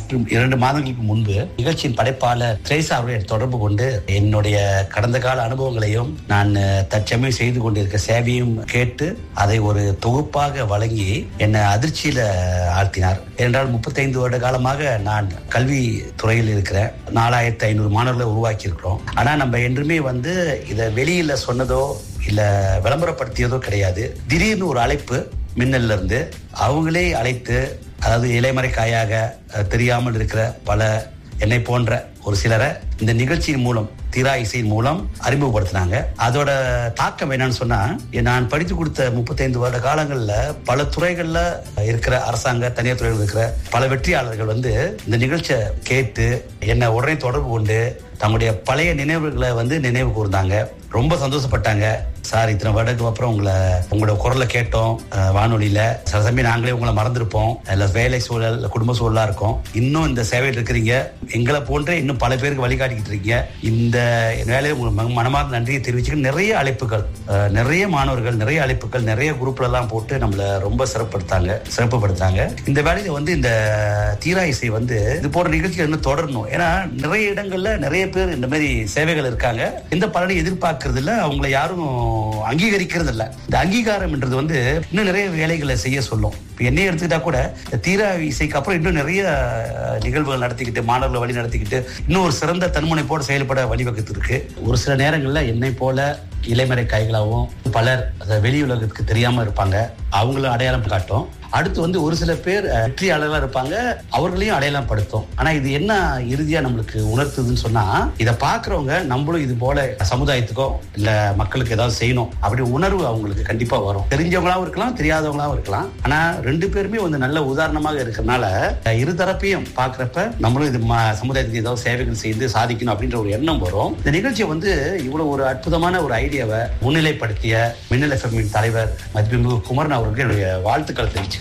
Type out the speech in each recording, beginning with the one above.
சற்று இரண்டு மாதங்களுக்கு முன்பு நிகழ்ச்சியின் படைப்பாளர் திரேசா அவர்களை தொடர்பு கொண்டு என்னுடைய கடந்த கால அனுபவங்களையும் நான் அஹ், தற்சமயம் செய்து கொண்டிருக்க சேவையும் கேட்டு அதை ஒரு தொகுப்பாக வழங்கி என்னை அதிர்ச்சியில ஆழ்த்தினார் என்றால் முப்பத்தைந்து வருட காலமாக நான் கல்வி துறையில் இருக்கிறேன் நாலாயிரத்தி ஐநூறு மாணவர்களை உருவாக்கி இருக்கிறோம் ஆனா நம்ம என்றுமே வந்து இதை வெளியில சொன்னதோ இல்ல விளம்பரப்படுத்தியதோ கிடையாது திடீர்னு ஒரு அழைப்பு மின்னல்ல இருந்து அவங்களே அழைத்து அதாவது இலைமறை காயாக அஹ், தெரியாமல் இருக்கிற பல என்னை போன்ற ஒரு சிலரை இந்த நிகழ்ச்சியின் மூலம் தீரா இசையின் மூலம் அறிமுகப்படுத்தினாங்க அதோட தாக்கம் என்னன்னு சொன்னா நான் படித்து கொடுத்த முப்பத்தைந்து வருட காலங்கள்ல பல துறைகள்ல இருக்கிற அரசாங்க தனியார் துறையில் இருக்கிற பல வெற்றியாளர்கள் வந்து இந்த நிகழ்ச்சியை கேட்டு என்னை உடனே தொடர்பு கொண்டு தங்களுடைய பழைய நினைவுகளை வந்து நினைவு கூர்ந்தாங்க ரொம்ப சந்தோஷப்பட்டாங்க சார் இத்தனை வருடத்துக்கு அப்புறம் உங்களை உங்களோட குரலை கேட்டோம் அஹ், வானொலியில சில சமயம் நாங்களே உங்களை மறந்துருப்போம் இல்ல வேலை சூழல் இல்ல குடும்ப சூழலா இருக்கும் இன்னும் இந்த சேவையில் இருக்கிறீங்க எங்களை போன்றே இன்னும் பல பேருக்கு வழிகாட்டிக்கிட்டு இருக்கீங்க இந்த வேலையை உங்களுக்கு மன- மனமார்ந்த நன்றியை தெரிவிச்சுக்க நிறைய அழைப்புகள் அஹ், நிறைய மாணவர்கள் நிறைய அழைப்புகள் நிறைய குரூப்ல எல்லாம் போட்டு நம்மள ரொம்ப சிறப்படுத்தாங்க சிறப்புப்படுத்தாங்க இந்த வேலையை வந்து இந்த தீரா இசை வந்து இது போன்ற நிகழ்ச்சிகள் இன்னும் தொடரணும் ஏன்னா நிறைய இடங்கள்ல நிறைய பேர் இந்த மாதிரி சேவைகள் இருக்காங்க எந்த பலனை எதிர்பார்க்கறது இல்ல அவங்கள யாரும் அங்கீகரிக்கிறது இல்ல இந்த அங்கீகாரம்ன்றது வந்து இன்னும் நிறைய வேலைகளை செய்ய சொல்லும் இப்ப என்னைய எடுத்துக்கிட்டா கூட இந்த தீரா இசைக்கு அப்புறம் இன்னும் நிறைய அஹ், நிகழ்வுகள் நடத்திக்கிட்டு மாணவர்களை வழி நடத்திக்கிட்டு இன்னும் ஒரு சிறந்த தன்முனைப்போடு செயல்பட வழிவகுத்து இருக்கு ஒரு சில நேரங்கள்ல என்னை போல இலைமறை காய்களாகவும் பலர் அதை வெளி உலகத்துக்கு தெரியாம இருப்பாங்க அவங்களும் அடையாளம் காட்டும் அடுத்து வந்து ஒரு சில பேர் அஹ், வெற்றியாளர்களா இருப்பாங்க அவர்களையும் அடையாளம் படுத்தும் ஆனா இது என்ன இறுதியா நம்மளுக்கு உணர்த்துதுன்னு சொன்னா இதை பாக்குறவங்க நம்மளும் இது போல சமுதாயத்துக்கோ இல்ல மக்களுக்கு ஏதாவது செய்யணும் அப்படி உணர்வு அவங்களுக்கு கண்டிப்பா வரும் தெரிஞ்சவங்களாவும் இருக்கலாம் தெரியாதவங்களாவும் இருக்கலாம் ஆனா ரெண்டு பேருமே வந்து நல்ல உதாரணமாக இருக்கிறனால அஹ், இரு தரப்பையும் பாக்குறப்ப நம்மளும் இது ம- சமுதாயத்துக்கு ஏதாவது சேவைகள் செய்து சாதிக்கணும் அப்படின்ற ஒரு எண்ணம் வரும் இந்த நிகழ்ச்சியை வந்து இவ்வளவு ஒரு அற்புதமான ஒரு ஐடியாவை முன்னிலைப்படுத்திய மின்னல் எஃப்எம்மின் தலைவர் மதிப்புமிகு குமரன் அவர்களுக்கு என்னுடைய வாழ்த்துக்களை தெரிவிச்சுக்கிறேன்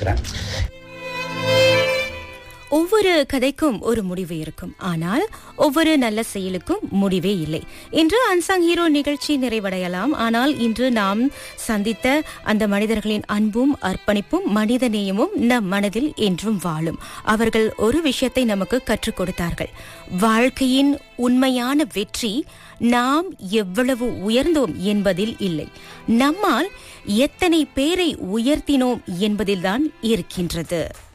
ஒவ்வொரு கதைக்கும் ஒரு முடிவு இருக்கும் ஆனால் ஒவ்வொரு நல்ல செயலுக்கும் முடிவே இல்லை இன்று அன்சாங் ஹீரோ நிகழ்ச்சி நிறைவடையலாம் ஆனால் இன்று நாம் சந்தித்த அந்த மனிதர்களின் அன்பும் அர்ப்பணிப்பும் மனிதநேயமும் நம் மனதில் என்றும் வாழும் அவர்கள் ஒரு விஷயத்தை நமக்கு கற்றுக் கொடுத்தார்கள் வாழ்க்கையின் உண்மையான வெற்றி நாம் எவ்வளவு உயர்ந்தோம் என்பதில் இல்லை நம்மால் எத்தனை பேரை உயர்த்தினோம் என்பதில்தான் இருக்கின்றது